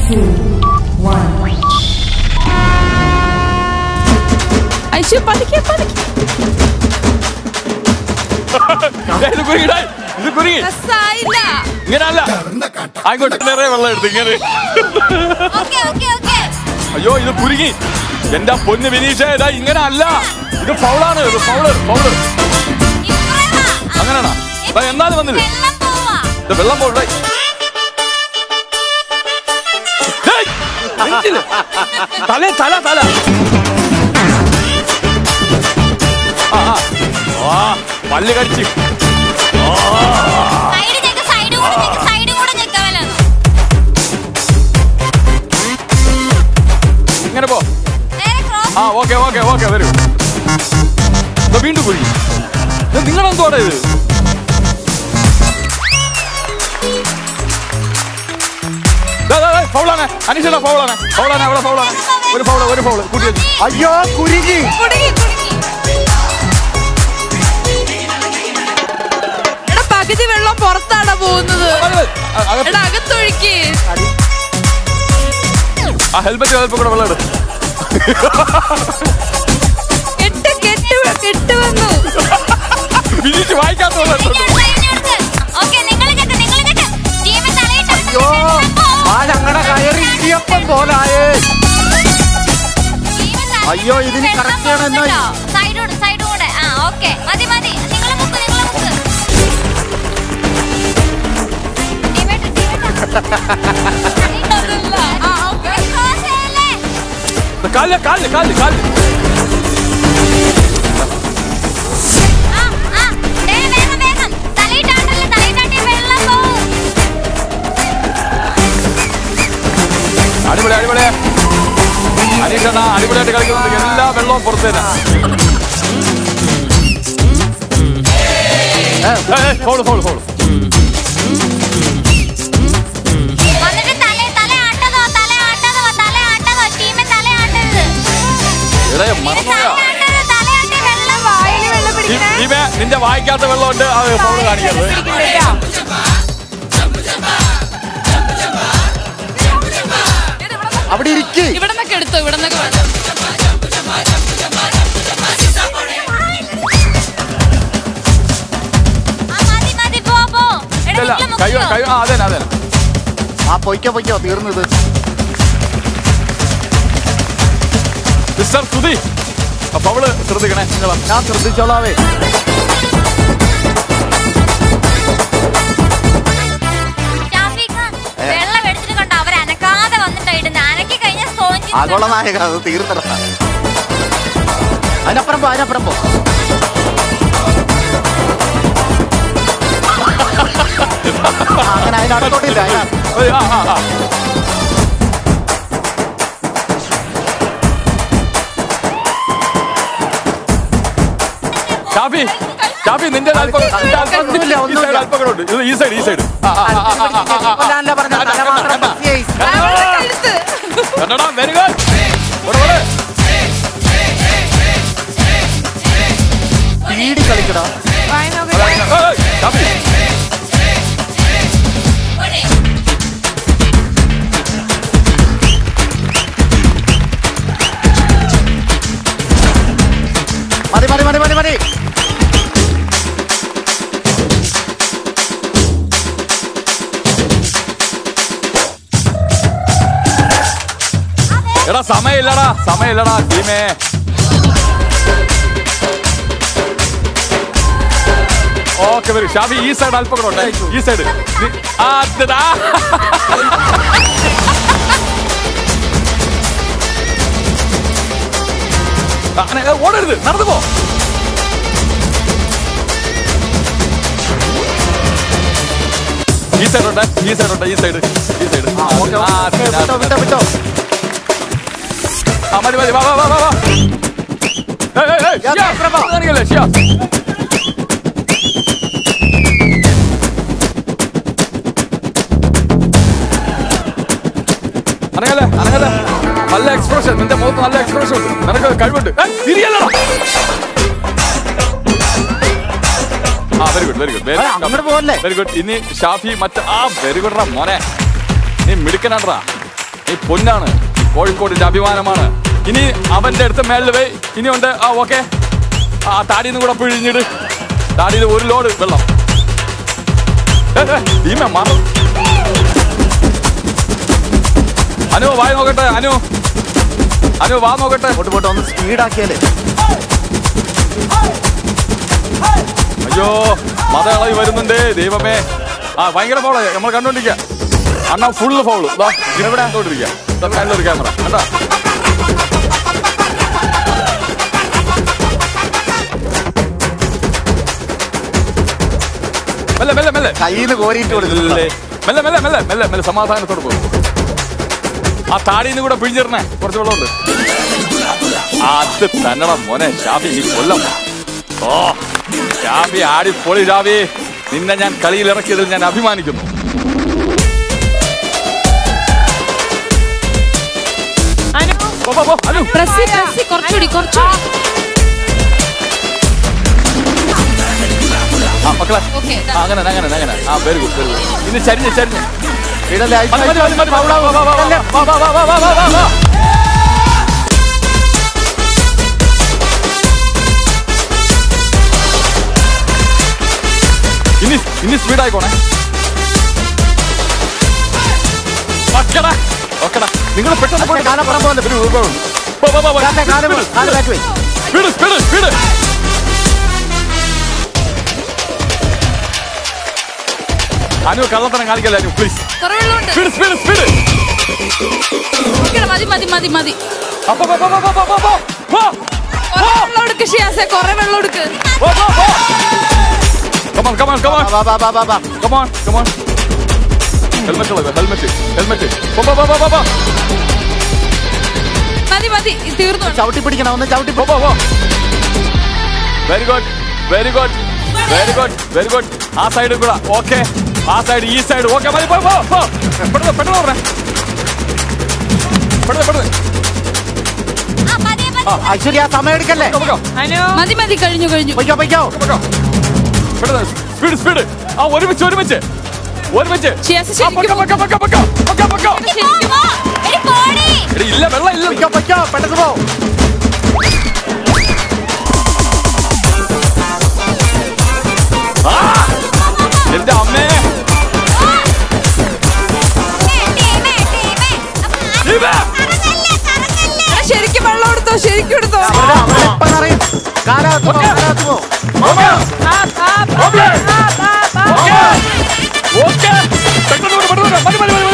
ഐശു പതുക്കെ പതുക്കെ ദേ, ഇത് കുരുങ്ങി ഡേ, ഇത് കുരുങ്ങി രസായില്ല ഇങ്ങനല്ല ആയിക്കോട്ടെ നിറയെ വെള്ളം എടുത്ത് ഇങ്ങനെ ഓക്കെ ഓക്കെ ഓക്കെ അയ്യോ ഇത് കുരുങ്ങി എന്റെ പൊന്ന് വിനീഷ ഇതാ ഇങ്ങനെ അല്ല ഇത് ഫൗളാണ് ഇത് ഫൗള് ഫൗള് അങ്ങനെയാണോ ദാ, എന്നാലും വന്നില്ല വെള്ളം പോവാ ഇത് വെള്ളം പോട്ടെ തല തല തല ആ ആ. ആ പല്ല് കടിച്ച് സൈഡ് ഞെക്ക് സൈഡ് കൂടെ ഞെക്ക് സൈഡ് കൂടെ ഞെക്കാമല്ലോ ഇങ്ങനെ പോ നേരെ ക്രോസ് ആ ഓക്കെ ഓക്കെ ഓക്കെ വരൂ ദാ വീണ്ടും കുരുങ്ങി നിങ്ങളെന്തോടെ ഇത് ദാ, ദാ, ദാ, ഫൗളാണ് അനീഷയുടെ ഫൗളാണ് ഫൗളാണ് അവിടെ ഫൗളാണ് ഒരു ഫൗള് ഒരു ഫൗള് കൂട്ടി വെച്ചു അയ്യോ കുരുങ്ങി കുടുങ്ങി കുടുങ്ങി എടാ പകുതി വെള്ളം പുറത്താടാ പോകുന്നത് എടാ അകത്തൊഴുക്കി ആ ഹെൽമെറ്റ് ചിലപ്പോ കൂടെ വെള്ളം എടു കെട്ട് കെട്ട് കെട്ട് വന്നു വിനീഷ് വായിക്കാത്ത വെള്ളം എടുത്തോണ്ട് പോ. ഓക്കെ നിങ്ങൾ ഞെക്ക് നിങ്ങൾ ഞെക്ക് ടീം തലയിട്ട് അയ്യോ ആ ഞങ്ങളുടെ കയറി ഇടിയപ്പം പോലായേ അയ്യോ, ഇതിന് correct ചെയ്യണം എന്നാ. സൈഡ് സൈഡ് കൂടെ ആ ഓക്കെ മതി മതി നിങ്ങൾ മുക്ക് നിങ്ങൾ മുക്ക് ടീമേറ്റ് ടീമേറ്റ് അതല്ല ആ ഓക്കെ ക്രോസ് ചെയ്യല്ലേ കാലില് കാലില് കാലില് കാലില് ആ ആ ദേ വേഗം വേഗം തലയിട്ടാണ്ടല്ലേ തലയിട്ടാണ്ടി വെള്ളം പോവും അടിപൊളി അടിപൊളി അനീഷണ്ണ അടിപൊളിയായിട്ട് കളിക്കുന്നുണ്ട് എല്ലാ വെള്ളവും പുറത്തു തന്നെ ഫോള് ഫോള് ഫോള് വന്നിട്ട് തല തല ആട്ടതോ തല ആട്ടതോ തല ആട്ടതോ ടീമെ തല ആട്ടരുത് ഇടയെ മറന്നുപോയാ ആട്ടരുത് തല ആട്ടി വെള്ളം വായില് വെള്ളം പിടിക്കണേ ഇവ നിന്റെ വായിക്കാത്ത വെള്ളമുണ്ട് അത് ഫോള് കാണിക്കരുത് അവിടെ ഇരിക്കി ഇവിടെ നിന്നൊക്കെ എടുത്തോ ഇവിടെ നിന്നൊക്കെ വേണം ആ മതി മതി പോ പോ എടാ ഇല്ല വീട്ടില് കൈ മുക്കിക്കോ. കൈ ആ അതെ അതെ ആ പൊയ്ക്കോ പൊയ്ക്കോ തീർന്നത് മിസ്റ്റർ സുധി അപ്പൊ അവള് ശ്രദ്ധിക്കണേ നിങ്ങൾ ഞാൻ ശ്രദ്ധിച്ചോളാവേ ഷാഫിഖ്, വെള്ളം എടുത്തിട്ട് കണ്ടോ അവർ അനക്കാതെ വന്നിട്ടോ ഇടുന്ന അനക്കി കഴിഞ്ഞ സ്പോഞ്ച് ആഗോള നായക അത് തീർത്തട അതിനപ്പുറം പോ അതിനപ്പുറം പോ ആ, അങ്ങനെ അതിനടുത്തോട്ടില്ല അതിനകത്ത് ഏയ്, ആ, ആ, ആ. ഷാഫി ഷാഫി നിന്റെ അല്പം നിന്റെ അല്പം ഒന്നുമില്ല, ഈ ഒന്നുമില്ല. സൈഡ് അല്പം കൂടെ ഉണ്ട്. ഇത് ഈ സൈഡ് ഈ സൈഡ് ആ, ആ, ആ, ആ, ആ, ആ, ആ. കൊല്ലാനല്ല പറഞ്ഞത്, തല മാത്രം പത്തിയായി. അവളുടെ കഴുത്ത് കണ്ടടാ വെരി ഗുഡ് പീടി കളിക്കടാ വായി നോക്കട്ടെ ഷാഫി മതി മതി മതി മതി മതി എടാ സമയമില്ലടാ സമയമില്ലടാ ടീമേ ഓക്കെ വരും ഷാഫി ഈ സൈഡ് അല്പം കൂടെ ഉണ്ട് ഈ സൈഡ് ആ അതെടാ. ആ, അങ്ങനെ, ഏ, ഓടരുത് നടന്നു പോ ഈ സൈഡ് ഉണ്ട് ഈ സൈഡ് ഉണ്ട് ഈ സൈഡ് ഈ സൈഡ് ആ, ഓക്കേ, ഓക്കേ. വിട്ടോ വിട്ടോ വിട്ടോ ആ മതി മതി വാ വാ വാ വാ വാ ഏയ്, ഏയ്, ഏയ്, ഞാൻ ഷിയാ, അപ്പുറം പോ. കാണിക്കല്ലേ, ഷിയാ. അനങ്ങല്ലേ അനങ്ങല്ലേ നല്ല എക്സ്പ്രഷൻ നിന്റെ മുഖത്ത് നല്ല എക്സ്പ്രഷൻ ഉണ്ട് നിനക്ക് കഴിവുണ്ട് ഏ, തിരിയല്ലടാ ആ വെരി ഗുഡ് വെരി ഗുഡ് ആ, അങ്ങോട്ട് പോവല്ലേ? വെരി ഗുഡ് ഇനി ഷാഫി മറ്റ ആ വെരി ഗുഡ് മോനെ നീ മിടുക്കനാണ്ടാ നീ പൊന്നാണ് കോഴിക്കോടിന്റെ അഭിമാനമാണ് ഇനി അവന്റെ അടുത്ത് മേളിൽ വേ ഇനി ഉണ്ട് ആ ഓക്കെ ആ താടിന്ന് കൂടെ പിഴിഞ്ഞിട് താടിയിൽ ഒരു ലോഡ് വെള്ളം ഏ, ഏ, ഭീമ മാറും അനു വായി നോക്കട്ടെ അനു അനു വാ നോക്കട്ടെ പോട്ട് പോട്ട് ഒന്ന് സ്പീഡാക്കിയാലേ അയ്യോ മത ഇളകി വരുന്നുണ്ട് ദൈവമേ ആ ഭയങ്കര ഫൗള് നമ്മൾ കണ്ടോണ്ടിരിക്കുക അണ്ണാ ഫുള്ള് ഫൗള് ഇവിടെ കണ്ടോണ്ടിരിക്കുക മേലൊരു ക്യാമറ കണ്ടാ മെല്ലെ മെല്ലെ മെല്ലെ കയ്യിൽ നിന്ന് കോരിയിട്ട് കൊടുക്കില്ലേ ഇല്ലേ. മെല്ലെ മെല്ലെ മെല്ലെ മെല്ലെ മെല്ലെ സമാധാനത്തോട് പോകും ആ താടിന്ന് കൂടെ പിഴിഞ്ഞിരണേ കുറച്ച് വെള്ളമുണ്ട് അത് തന്നട മോനെ ഷാഫി നീ കൊല്ലം ഓ ഷാഫി ആടി പൊളി ഷാഫി നിന്നെ ഞാൻ കളിയിൽ ഇറക്കിയതിൽ ഞാൻ അഭിമാനിക്കുന്നു പോ, പോ, പോ, അനു. പ്രസി പ്രസി കുറച്ചുകൂടി കുറച്ചുകൂടി ആ മക്കളെ ഓക്കെ ആ, അങ്ങനെ അങ്ങനെ അങ്ങനെ ആ വെരി ഗുഡ് വെരി ഗുഡ് ഇനി ചരിഞ്ഞ് ചരിഞ്ഞ് ഇടല്ലേ മതി മതി മതി മതി വാ, വാ, വാ, വാ, വാ, വാ, വാ, വാ, വാ, വാ, വാ, വാ. ഇനി ഇനി സ്പീഡ് ആയിക്കോണേ ഓക്കെടാ ഓക്കെടാ നിങ്ങൾ പെട്ടെന്ന് പോയി കാലപ്പുറം പോലെ പോ, പോ, പോ, പോ. കാലേ കാലം കാല് back way speed speed speed Anu കള്ളത്തനം കാണിക്കല്ലേ അനു പ്ലീസ് കുറെ വെള്ളമുണ്ട് സ്പീഡ് സ്പീഡ് സ്പീഡ് ഓക്കെടാ, മതി മതി മതി മതി അപ്പൊ പോ, പോ, പോ, പോ, പോ, പോ, പോ. കുറെ വെള്ളം എടുക്ക് ഷിയാസെ കുറെ വെള്ളം എടുക്ക് പോ, പോ, പോ. Come on, come on, come on, വാ വാ വാ വാ വാ come on, come on. Helmet ഉള്ളത് ഹെൽമെറ്റ് ഹെൽമെറ്റ് പോ പോ പോ പോ പോ പോ മതി മതി ഇത് തീർന്നു ചവിട്ടി പിടിക്കണം ഒന്ന് ചവിട്ടി പോ പോ പോ very good very good very good very good ആ സൈഡ് കൂടെ ഓക്കെ ആ സൈഡ് ഈ സൈഡ് ഓക്കെ മതി പോ പോ പോ പെട്ടെന്ന് പെട്ടെന്ന് പറഞ്ഞേ പെട്ടെന്ന് പെട്ടെന്ന് ആ പതിയെ പതിയെ ആ, ഐശ്വര്യ ആ സമയം എടുക്കല്ലേ പോ, പോ, മതി മതി കഴിഞ്ഞു കഴിഞ്ഞു പൊയ്ക്കോ പൊയ്ക്കോ പോ, പോ. പെട്ടെന്ന് സ്പീഡ് സ്പീഡ് ആ ഒരുമിച്ച് ഒരുമിച്ച് ഒരുമിച്ച് ഷിയാസ് ആ, പൊക്ക, ശരിക്കും പൊക്ക, പൊക്ക, പൊക്ക, പൊക്ക, പൊക്ക. എടി പോ, പോ. എടി പോടി. എടി, ഇല്ല വെള്ളം ഇല്ല പൊയ്ക്കോ പൊയ്ക്കോ പെട്ടെന്ന് പോ ആ! എന്റെ അമ്മേ ടീമേ, ടീമേ. അപ്പൊ ആരും ജീവ! കറങ്ങല്ലേ, കറങ്ങല്ലേ. എടാ, ശരിക്കും വെള്ളം എടുത്തോ ശരിക്കും എടുത്തോ അവിടെ അവിടെ എപ്പം നിറയും കാലത്ത് പോ കാലത്ത് പോ ഓക്കേ. ഓക്കേ. ഓക്കേ. ഓക്കേ. പെട്ടെന്ന് വിട്, പെട്ടെന്ന് വിട്. മതി, മതി, മതി,